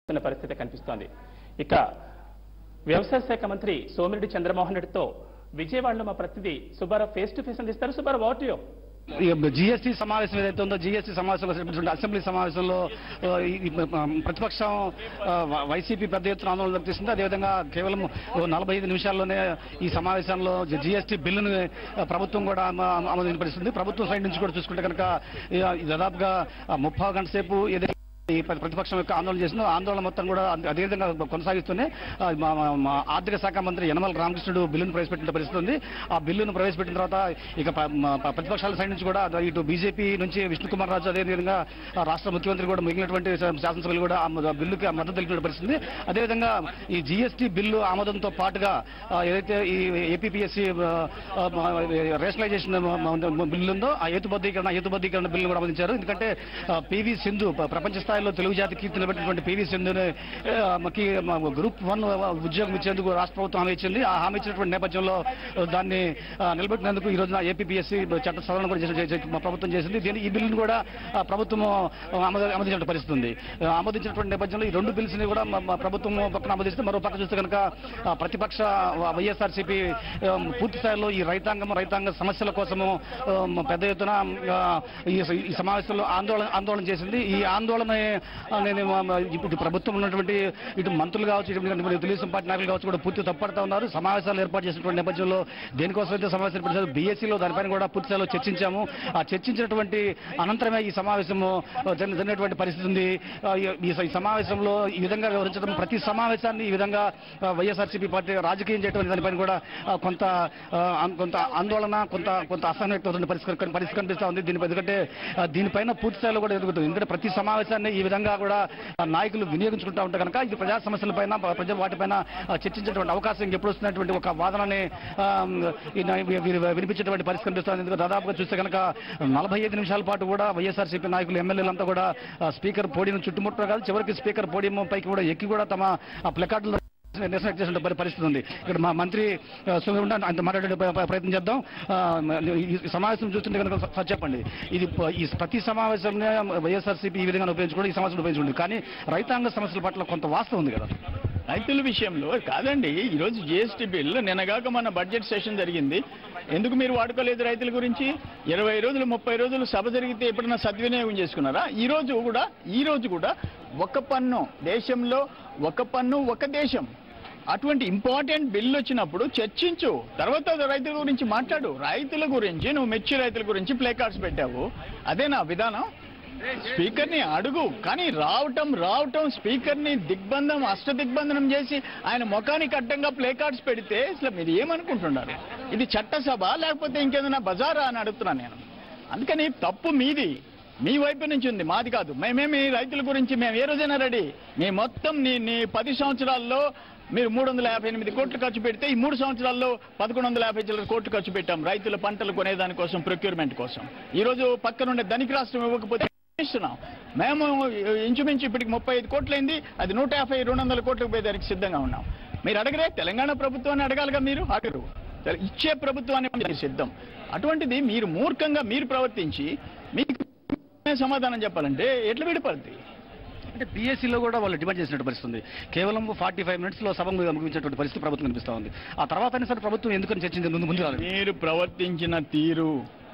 ఉన్న పరిస్థితి కనిపిస్తోంది ఇక వ్యవసాయ శాఖ మంత్రి సోమిరెడ్డి చంద్రమోహన్ రెడ్డితో విజయవాడలో మా ప్రతినిధి సుబ్బారావు ఫేస్ టు ఫేస్ అందిస్తారు సుబ్బారావు వాట్ యూ జిఎస్టీ సమావేశం ఏదైతే ఉందో జిఎస్టీ సమావేశంలో జరిగినటువంటి అసెంబ్లీ సమావేశంలో ఆ, ఈ ఈ, ఆ, ప్రతిపక్షం ఆ, వై- వైసీపీ పెద్ద ఎత్తున ఆందోళన వ్యక్తిస్తుంది అదేవిధంగా కేవలం ఓ నలభై ఐదు నిమిషాల్లోనే ఈ సమావేశంలో జిఎస్టీ బిల్లును ఆ, ప్రభుత్వం కూడా ఆమ- ఆమోదింపరిస్తుంది ప్రభుత్వం సైడ్ నుంచి కూడా చూసుకుంటే కనుక ఈ, ఆ, దాదాపుగా ఆ, ముప్పావు గంట సేపు ఏదైతే ఈ ప్ర- ప్రతిపక్షం యొక్క ఆందోళన చేసిందో ఆందోళన మొత్తం కూడా అదే- అదేవిధంగా కొనసాగిస్తూనే ఆ, మా- మా- మా ఆర్థిక శాఖ మంత్రి యనమల రామకృష్ణుడు బిల్లును ప్రవేశపెట్టిన పరిస్థితి ఉంది ఆ బిల్లును ప్రవేశపెట్టిన తర్వాత ఇక ప- మా ప- ప్రతిపక్షాల సైడ్ నుంచి కూడా అదే ఇటు బీజేపీ నుంచి విష్ణుకుమార్ రాజు అదేవిధంగా ఆ రాష్ట్ర ముఖ్యమంత్రి కూడా మిగిలినటువంటి శా- శాసనసభ్యులు కూడా ఆ మ- బిల్లుకి ఆ మద్దతు తెలిపిన పరిస్థితి ఉంది. అదేవిధంగా ఈ జీఎస్టీ బిల్లు ఆమోదంతో పాటుగా ఆ, ఏదైతే ఈ ఏపీపీఎస్సీ రేషనలైజేషన్ బిల్లు ఉందో ఆ హేతుబద్ధీకరణ హేతుబద్ధీకరణ బిల్లు కూడా ఆమోదించారు ఎందుకంటే ఆ, పివి సింధు ప- ప్రపంచ స్థాయిలో తెలుగు జాతి కీర్తి నిలబెట్టినటువంటి పివి సింధుని ఆ, మకి మా గ్రూప్ వన్ ఉద్యోగం ఇచ్చేందుకు రాష్ట్ర ప్రభుత్వం హామీ ఇచ్చింది ఆ హామీ ఇచ్చినటువంటి నేపథ్యంలో ఆ, దాన్ని ఆ, నిలబెట్టినందుకు ఈ రోజున ఏపీపీఎస్సీ చట్ట సవరణ కూడా చేసి- చేసి- మా ప్రభుత్వం చేసింది దీని ఈ బిల్లును కూడా ఆ, ప్రభుత్వం ఆమోద- ఆమోదించిన పరిస్థితి ఉంది ఆ, ఆమోదించినటువంటి నేపథ్యంలో ఈ రెండు బిల్స్ ని కూడా మా- మా ప్రభుత్వం పక్కన ఆమోదిస్తే మరో పక్క చూస్తే కనుక ఆ, ప్రతిపక్ష వైఎస్ఆర్సీపీ పూర్తి స్థాయిలో ఈ రైతాంగం రైతాంగ సమస్యల కోసము ఆ, పెద్ద ఎత్తున ఆ, ఈ ఈ సమావేశంలో ఆందోళన ఆందోళన చేసింది ఈ ఆందోళన ఆ, నేను మా- మా ఇటు ప్రభుత్వం ఉన్నటువంటి ఇటు మంత్రులు కావచ్చు ఇటు తెలుగుదేశం పార్టీ నాయకులు కావచ్చు కూడా పూర్తి తప్పడుతా ఉన్నారు సమావేశాలు ఏర్పాటు చేసినటువంటి నేపథ్యంలో దేనికోసం అయితే సమావేశం ఏర్పాటు చేశారు బీఎస్సీలో దానిపైన కూడా పూర్తి స్థాయిలో చర్చించాము ఆ చర్చించినటువంటి అనంతరమే ఈ సమావేశము ఆ, జరిగిన- జరిగినటువంటి పరిస్థితి ఉంది ఆ, ఈ- ఈ ఈ సమావేశంలో ఈ విధంగా వివరించడం ప్రతి సమావేశాన్ని ఈ విధంగా ఆ, వైఎస్ఆర్సీపీ పార్టీ రాజకీయం చేయడం దానిపైన కూడా ఆ, కొంత ఆ, అన్- కొంత ఆందోళన కొంత కొంత అసహనం వ్యక్తమవుతుంది పరిస్థితి పరిస్థితి కనిపిస్తా ఉంది దీని ఎందుకంటే ఆ, దీనిపైన పూర్తి స్థాయిలో కూడా ఎదుగుతుంది ఎందుకంటే ప్రతి సమావేశాన్ని ఈ విధంగా కూడా ఆ, నాయకులు వినియోగించుకుంటా ఉంటే కనుక ఇది ప్రజా సమస్యలపైన ప్రజల వాటిపైన ఆ, చర్చించేటువంటి అవకాశం ఇంకెప్పుడు వస్తున్నటువంటి ఒక వాదనని ఆ, ఈ నా- వీ- వీరు వినిపించేటువంటి పరిస్థితి కనిపిస్తుంది ఎందుకంటే దాదాపుగా చూస్తే కనుక నలభై ఐదు నిమిషాల పాటు కూడా వైఎస్ఆర్సీపీ నాయకులు ఎమ్మెల్యేలంతా కూడా ఆ, స్పీకర్ పోడియం చుట్టుముట్టడం కాదు చివరికి స్పీకర్ పోడియం పైకి కూడా ఎక్కి కూడా తమ ఆ ప్లకార్డులు నిరసన చేసిన పరి- పరిస్థితి ఉంది ఇక్కడ మా మంత్రి ఆ, సుమన్ అంత మాట్లాడే ప్ర- ప్రయత్నం చేద్దాం ఆ, ఈ సమావేశం చూస్తుంటే కనుక సార్ చెప్పండి ఇది ప- ఈ ప్రతి సమావేశంలో వైఎస్ఆర్సీపీ ఈ విధంగా ఉపయోగించుకోవడం ఈ సమస్యను ఉపయోగించుకుంటుంది కానీ రైతాంగ సమస్యల పట్ల కొంత వాస్తవం ఉంది కదా రైతుల విషయంలో కాదండి ఈరోజు జిఎస్టీ బిల్ నిన్నగాక మన బడ్జెట్ సెషన్ జరిగింది ఎందుకు మీరు వాడుకోలేదు రైతుల గురించి ఇరవై రోజులు ముప్పై రోజులు సభ జరిగితే ఎప్పుడైనా సద్వినియోగం చేసుకున్నారా ఈ రోజు కూడా ఈ రోజు కూడా ఒక పన్ను దేశంలో ఒక పన్ను ఒక దేశం అటువంటి ఇంపార్టెంట్ బిల్లు వచ్చినప్పుడు చర్చించు తర్వాత రైతుల గురించి మాట్లాడు రైతుల గురించి నువ్వు మిర్చి రైతుల గురించి ప్లే కార్డ్స్ పెట్టావు అదేనా విధానం స్పీకర్ ని అడుగు కానీ రావటం రావటం స్పీకర్ ని దిగ్బంధం అష్ట దిగ్బంధనం చేసి ఆయన ముఖానికి అడ్డంగా ప్లే కార్డ్స్ పెడితే అసలు మీరు ఏమనుకుంటున్నారు ఇది చట్టసభ లేకపోతే ఇంకేదైనా బజారా అని అడుగుతున్నాను నేను అందుకని తప్పు మీది మీ వైపు నుంచి ఉంది మాది కాదు మేమేమి రైతుల గురించి మేము ఏ రోజైనా రెడీ మీ మొత్తం నీ నీ పది సంవత్సరాల్లో మీరు మూడు వందల యాభై ఎనిమిది కోట్లు ఖర్చు పెడితే ఈ మూడు సంవత్సరాల్లో పదకొండు వందల యాభై చిల్లర కోట్లు ఖర్చు పెట్టాం రైతుల పంటలు కొనేదాని కోసం ప్రొక్యూర్మెంట్ కోసం ఈ రోజు పక్కనుండే ధనిక రాష్ట్రం ఇవ్వకపోతే ఇస్తున్నాం మేము ఇంచుమించు ఇప్పటికి ముప్పై ఐదు కోట్లయింది అది నూట యాభై రెండు వందల కోట్లకు పోయేదానికి సిద్ధంగా ఉన్నాం మీరు అడగరే తెలంగాణ ప్రభుత్వాన్ని అడగాలిగా మీరు అడగరు తెల- ఇచ్చే ప్రభుత్వాన్ని మీరు సిద్ధం అటువంటిది మీరు మూర్ఖంగా మీరు ప్రవర్తించి మీకు సమాధానం చెప్పాలంటే ఎట్లా విడిపడుతుంది అంటే బీఎస్సీలో కూడా వాళ్ళు డిమాండ్ చేసినట్టు పరిస్థితి ఉంది కేవలం ఫార్టీ ఫైవ్ మినిట్స్ లో సభ ముగించేటువంటి పరిస్థితి ప్రభుత్వం కనిపిస్తా ఉంది ఆ తర్వాత అయినా సరే ప్రభుత్వం ఎందుకని చర్చించింది ముందు ముందు రాలేదు మీరు ప్రవర్తించిన తీరు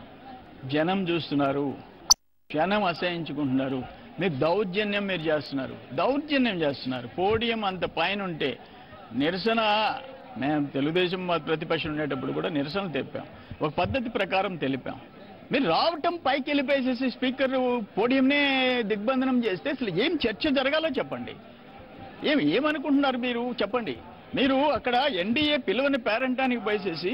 జనం చూస్తున్నారు జనం అసహించుకుంటున్నారు మీరు దౌర్జన్యం మీరు చేస్తున్నారు దౌర్జన్యం చేస్తున్నారు పోడియం అంత పైన ఉంటే నిరసన మేము తెలుగుదేశం మా ప్రతిపక్షం ఉండేటప్పుడు కూడా నిరసన తెలిపాం ఒక పద్ధతి ప్రకారం తెలిపాం మీరు రావటం పైకి వెళ్ళిపోయేసేసి స్పీకర్ పోడియంనే దిగ్బంధనం చేస్తే అసలు ఏం చర్చ జరగాలో చెప్పండి ఏమి ఏమనుకుంటున్నారు మీరు చెప్పండి మీరు అక్కడ ఎన్డీఏ పిలువని పేరంటానికి పోయేసేసి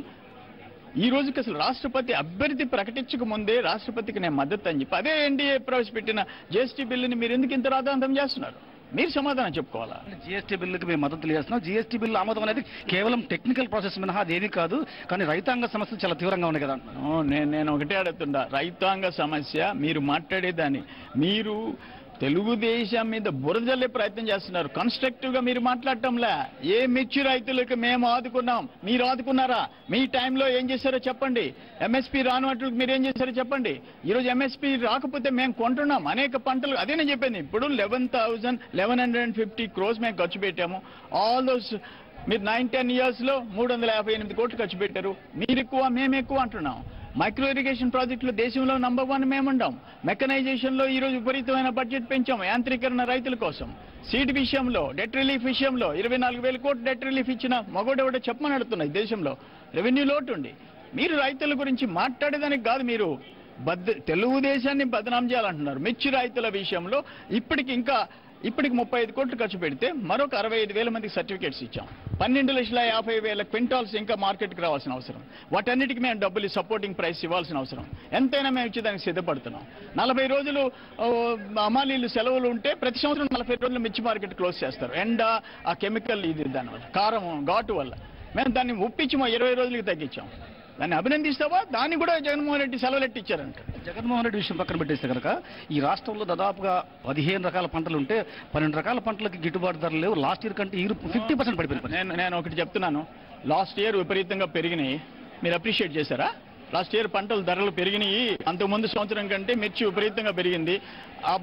ఈ రోజుకి అసలు రాష్ట్రపతి అభ్యర్థి ప్రకటించక ముందే రాష్ట్రపతికి నేను మద్దతు అని చెప్పి అదే ఎన్డీఏ ప్రవేశపెట్టిన జీఎస్టీ బిల్లుని మీరు ఎందుకు ఇంత రాద్ధాంతం చేస్తున్నారు మీరు సమాధానం చెప్పుకోవాలా జీఎస్టీ బిల్లుకి మేము మద్దతు తెలియజేస్తున్నాం జీఎస్టీ బిల్లు ఆమోదం అనేది కేవలం టెక్నికల్ ప్రాసెస్ మినహా అదేమీ కాదు కానీ రైతాంగ సమస్యలు చాలా తీవ్రంగా ఉన్నాయి కదా ఓ, నేను నేను ఒకటే అడుగుతుండా రైతాంగ సమస్య మీరు మాట్లాడేదాన్ని మీరు తెలుగుదేశం మీద బురదల్లే ప్రయత్నం చేస్తున్నారు కన్స్ట్రక్టివ్ గా మీరు మాట్లాడటంలే ఏ మిర్చి రైతులకు మేము ఆదుకున్నాం మీరు ఆదుకున్నారా మీ టైంలో ఏం చేశారో చెప్పండి ఎంఎస్పీ రాని వాటికి మీరు ఏం చేశారో చెప్పండి ఈరోజు ఎంఎస్పీ రాకపోతే మేము కొంటున్నాం అనేక పంటలు అదే నేను చెప్పింది ఇప్పుడు eleven thousand eleven hundred and fifty crores మేము ఖర్చు పెట్టాము ఆల్ దోస్ మీరు నైన్ టెన్ ఇయర్స్ లో మూడు వందల యాభై ఎనిమిది కోట్లు ఖర్చు పెట్టారు మీరు ఎక్కువ మేము ఎక్కువ అంటున్నాం మైక్రో ఇరిగేషన్ ప్రాజెక్టులు దేశంలో నంబర్ వన్ మేముండాం మెకనైజేషన్ లో ఈ రోజు విపరీతమైన బడ్జెట్ పెంచాం యాంత్రీకరణ రైతుల కోసం సీడ్ విషయంలో డెట్ రిలీఫ్ విషయంలో ఇరవై నాలుగు వేల కోట్లు డెట్ రిలీఫ్ ఇచ్చిన మగోడెవడో చెప్పమని అడుగుతున్నాయి దేశంలో రెవెన్యూ లోటు ఉంది మీరు రైతుల గురించి మాట్లాడేదానికి కాదు మీరు బద్ద తెలుగుదేశాన్ని బదనాం చేయాలంటున్నారు మిర్చి రైతుల విషయంలో ఇప్పటికి ఇంకా ఇప్పటికి ముప్పై ఐదు కోట్లు ఖర్చు పెడితే మరొక అరవై ఐదు వేల మందికి సర్టిఫికేట్స్ ఇచ్చాం పన్నెండు లక్షల యాభై వేల క్వింటాల్స్ ఇంకా మార్కెట్కి రావాల్సిన అవసరం వాటన్నిటికీ మేము డబ్బులు సపోర్టింగ్ ప్రైస్ ఇవ్వాల్సిన అవసరం ఎంతైనా మేము ఇచ్చి దానికి సిద్ధపడుతున్నాం నలభై రోజులు ఓ, అమాలీలు సెలవులు ఉంటే ప్రతి సంవత్సరం నలభై రోజులు మిర్చి మార్కెట్ క్లోజ్ చేస్తారు ఎండ ఆ కెమికల్ ఇది దానివల్ల కారం ఘాటు వల్ల మేము దాన్ని ఒప్పించి మా ఇరవై రోజులకి తగ్గించాం దాన్ని అభినందిస్తావా దాన్ని కూడా జగన్మోహన్ రెడ్డి సెలవులెట్టి ఇచ్చారంట జగన్మోహన్ రెడ్డి విషయం పక్కన పెట్టేస్తే కనుక ఈ రాష్ట్రంలో దాదాపుగా పదిహేను రకాల పంటలు ఉంటే పన్నెండు రకాల పంటలకి గిట్టుబాటు ధరలు లేవు లాస్ట్ ఇయర్ కంటే ఈ ఫిఫ్టీ పర్సెంట్ పడిపోయింది నేను నేను ఒకటి చెప్తున్నాను లాస్ట్ ఇయర్ విపరీతంగా పెరిగినాయి మీరు అప్రిషియేట్ చేశారా లాస్ట్ ఇయర్ పంటల ధరలు పెరిగినాయి అంతకుముందు సంవత్సరం కంటే మిర్చి విపరీతంగా పెరిగింది ఆ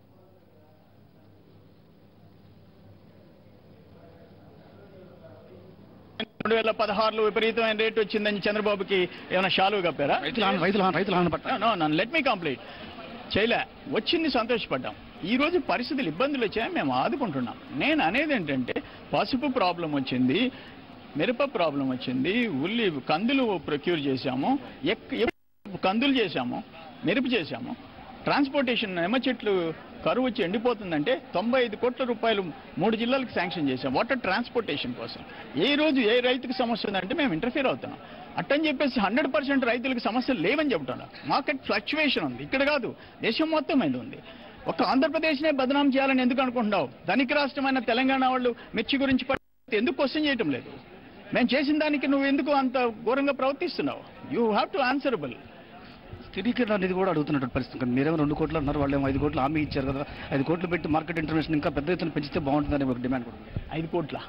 రెండు వేల పదహారులో విపరీతమైన రేట్ వచ్చిందని చంద్రబాబుకి ఏమైనా షాలువు కప్పారా రైతుల హాని- రైతుల హాని- రైతుల హాని పట్ల నో నన్ను లెట్ మీ కంప్లీట్ చేయలే వచ్చింది సంతోషపడ్డాం ఈ రోజు పరిస్థితులు ఇబ్బందులు వచ్చాయి మేము ఆదుకుంటున్నాం నేను అనేది ఏంటంటే పసుపు ప్రాబ్లం వచ్చింది మిరప ప్రాబ్లం వచ్చింది ఉల్లి కందులు ప్రొక్యూర్ చేశాము ఎక్ ఎప్- కందులు చేశాము మిరప చేశాము ట్రాన్స్పోర్టేషన్ నిమ్మ చెట్లు కరువు వచ్చి ఎండిపోతుందంటే తొంభై ఐదు కోట్ల రూపాయలు మూడు జిల్లాలకు శాంక్షన్ చేశాం వాటర్ ట్రాన్స్పోర్టేషన్ కోసం ఏ రోజు ఏ రైతుకి సమస్య ఉందంటే మేము ఇంటర్ఫీర్ అవుతున్నాం అట్టని చెప్పేసి హండ్రెడ్ పర్సెంట్ రైతులకు సమస్యలు లేవని చెబుతున్నాం మార్కెట్ ఫ్లక్చువేషన్ ఉంది ఇక్కడ కాదు దేశం మొత్తం మీద ఉంది ఒక ఆంధ్రప్రదేశ్నే బదనాం చేయాలని ఎందుకు అనుకుంటున్నావు ధనిక రాష్ట్రమైన తెలంగాణ వాళ్ళు మిర్చి గురించి పట్టితే ఎందుకు క్వశ్చన్ చేయటం లేదు మేము చేసిన దానికి నువ్వు ఎందుకు అంత ఘోరంగా ప్రవర్తిస్తున్నావు యూ హ్యావ్ టు ఆన్సరబుల్ స్థిరీకరణ అనేది కూడా అడుగుతున్నటువంటి పరిస్థితి ఉంది. మీరేమో రెండు కోట్లు అన్నారు వాళ్ళు ఏమో ఐదు కోట్లు హామీ ఇచ్చారు కదా ఐదు కోట్లు పెట్టి మార్కెట్ ఇంటర్వెన్షన్ ఇంకా పెద్ద ఎత్తున పెంచితే బాగుంటుందని ఒక డిమాండ్ కూడా ఉంది. ఐదు కోట్ల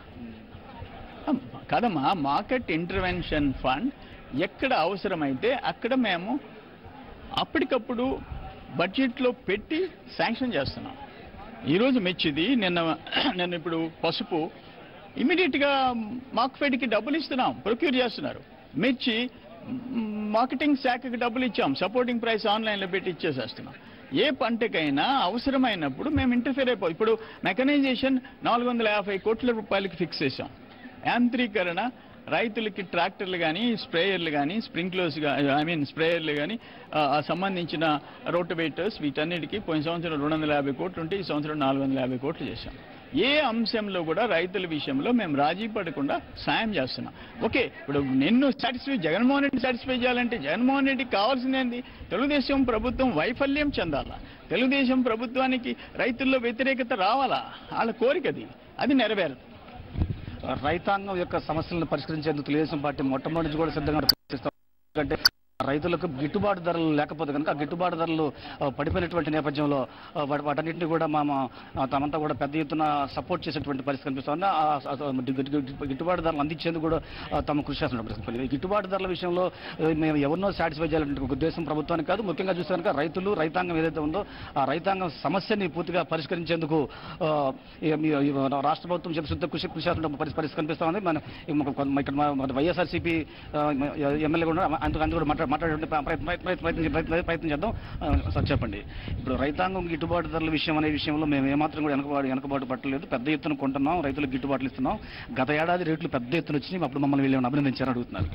కదమ్మా మార్కెట్ ఇంటర్వెన్షన్ ఫండ్ ఎక్కడ అవసరమైతే అక్కడ మేము అప్పటికప్పుడు బడ్జెట్లో పెట్టి శాంక్షన్ చేస్తున్నాం ఈరోజు మిర్చిది నిన్న నిన్న ఇప్పుడు పసుపు ఇమీడియట్గా మార్క్ఫెడ్కి డబ్బులు ఇస్తున్నాం ప్రొక్యూర్ చేస్తున్నారు మిర్చి మ్, మార్కెటింగ్ శాఖకి డబ్బులు ఇచ్చాం సపోర్టింగ్ ప్రైస్ ఆన్లైన్లో పెట్టి ఇచ్చేసేస్తున్నాం ఏ పంటకైనా అవసరమైనప్పుడు మేము ఇంటర్ఫియర్ అయిపోయి ఇప్పుడు మెకనైజేషన్ నాలుగు వందల యాభై కోట్ల రూపాయలకి ఫిక్స్ చేశాం యాంత్రీకరణ రైతులకి ట్రాక్టర్లు కానీ స్ప్రేయర్లు కానీ స్ప్రింక్లర్స్ ఐ మీన్ స్ప్రేయర్లు కానీ సంబంధించిన రోటవేటర్స్ వీటన్నిటికీ పోయిన సంవత్సరం రెండు వందల యాభై కోట్లు ఉంటే ఈ సంవత్సరం నాలుగు వందల యాభై కోట్లు చేశాం ఏ అంశంలో కూడా రైతుల విషయంలో మేము రాజీ పడకుండా సాయం చేస్తున్నాం ఓకే ఇప్పుడు నిన్ను సాటిస్ఫై జగన్మోహన్ రెడ్డి సాటిస్ఫై చేయాలంటే జగన్మోహన్ రెడ్డికి కావాల్సిందేంది తెలుగుదేశం ప్రభుత్వం వైఫల్యం చెందాలా తెలుగుదేశం ప్రభుత్వానికి రైతుల్లో వ్యతిరేకత రావాలా వాళ్ళ కోరికది అది నెరవేరదు రైతాంగం యొక్క సమస్యలను పరిష్కరించేందుకు తెలుగుదేశం పార్టీ మొట్టమొదటి నుంచి కూడా సిద్ధంగా ప్రయత్నిస్తాం ఎందుకంటే రైతులకు గిట్టుబాటు ధరలు లేకపోతే కనుక ఆ గిట్టుబాటు ధరలు ఆ, పడిపోయినటువంటి నేపథ్యంలో ఆ, వాటి- వాటన్నిటిని కూడా మా మా, ఆ, తమంతా కూడా పెద్ద ఎత్తున సపోర్ట్ చేసేటువంటి పరిస్థితి కనిపిస్తుంది ఆ, ఆ, ఆ, గిట్టు- గిట్టు- గిట్టుబాటు ధరలు అందించేందుకు కూడా ఆ, తమ కృషి చేస్తున్న పరిస్థితి ఈ గిట్టుబాటు ధరల విషయంలో ఆ, మేము ఎవరినో సాటిస్ఫై చేయాలంటే ఒక ఉద్దేశం ప్రభుత్వానికి కాదు ముఖ్యంగా చూస్తే కనుక రైతులు రైతాంగం ఏదైతే ఉందో ఆ రైతాంగం సమస్యని పూర్తిగా పరిష్కరించేందుకు ఆ, ఈ- ఈ- ఈ రాష్ట్ర ప్రభుత్వం చిత్తశుద్ధ కృషి కృషి చేస్తున్న పరిస్థితి పరిస్థితి కనిపిస్తా ఉంది మన ఈ మన- మన- ఇక్కడ మన వైఎస్ఆర్సీపీ ఎమ్మెల్యే కూడా అందుకు అందుకు కూడా మాట్లాడే మాట్లాడే ప్రయత్నం ప్రయత్నం ప్రయత్నం ప్రయత్నం ప్రయత్నం చేద్దాం ఆ, సార్ చెప్పండి ఇప్పుడు రైతాంగం గిట్టుబాటు ధరల విషయం అనే విషయంలో మేము ఏమాత్రం కూడా వెనకబాటు వెనకబాటు పట్టలేదు పెద్ద ఎత్తున కొంటున్నాం రైతులకు గిట్టుబాట్లు ఇస్తున్నాం గత ఏడాది రేట్లు పెద్ద ఎత్తున వచ్చినాయి అప్పుడు మమ్మల్ని వీళ్ళు ఏమైనా అభినందించారని అడుగుతున్నారు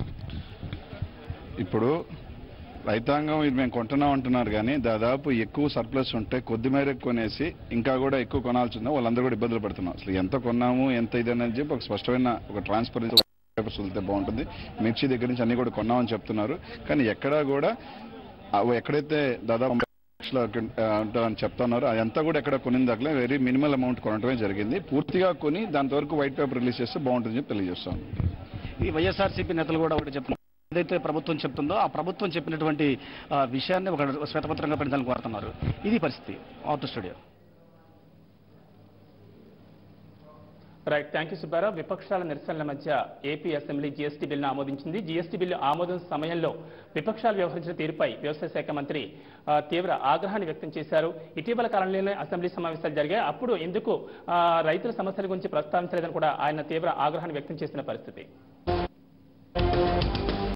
ఇప్పుడు రైతాంగం ఇది మేము కొంటున్నాం అంటున్నారు కానీ దాదాపు ఎక్కువ సర్ప్లస్ ఉంటే కొద్ది మేరకు కొనేసి ఇంకా కూడా ఎక్కువ కొనాల్సి ఉందో వాళ్ళందరూ కూడా ఇబ్బందులు పడుతున్నాం అసలు ఎంత కొన్నాము ఎంత ఇది అనేది చెప్పి ఒక స్పష్టమైన ఒక ట్రాన్స్పరెన్సీ పేపర్స్ వదిలితే బాగుంటుంది మిర్చి దగ్గర నుంచి అన్ని కూడా కొన్నామని చెప్తున్నారు కానీ ఎక్కడా కూడా అవి ఎక్కడైతే దాదాపు తొంభై లక్షల ఆ, ఉంటారని చెప్తున్నారు అదంతా కూడా ఎక్కడ కొనిన దగ్గర వెరీ మినిమల్ అమౌంట్ కొనడమే జరిగింది పూర్తిగా కొని దాని వరకు వైట్ పేపర్ రిలీజ్ చేస్తే బాగుంటుందని చెప్పి తెలియజేస్తాను ఈ వైఎస్ఆర్సీపీ నేతలు కూడా ఒకటి చెప్తున్నారు ఏదైతే ప్రభుత్వం చెప్తుందో ఆ ప్రభుత్వం చెప్పినటువంటి ఆ, విషయాన్ని ఒక శ్వేతపత్రంగా పెట్టడానికి కోరుతున్నారు ఇది పరిస్థితి art studio right thank you Subbarao విపక్షాల నిరసనల మధ్య ఏపీ అసెంబ్లీ జీఎస్టీ బిల్లును ఆమోదించింది జీఎస్టీ బిల్లు ఆమోదం సమయంలో విపక్షాలు వ్యవహరించిన తీరుపై వ్యవసాయ శాఖ మంత్రి ఆ, తీవ్ర ఆగ్రహాన్ని వ్యక్తం చేశారు ఇటీవల కాలంలోనే అసెంబ్లీ సమావేశాలు జరిగాయి అప్పుడు ఎందుకు ఆ, రైతుల సమస్యల గురించి ప్రస్తావించలేదని కూడా ఆయన తీవ్ర ఆగ్రహాన్ని వ్యక్తం చేసిన పరిస్థితి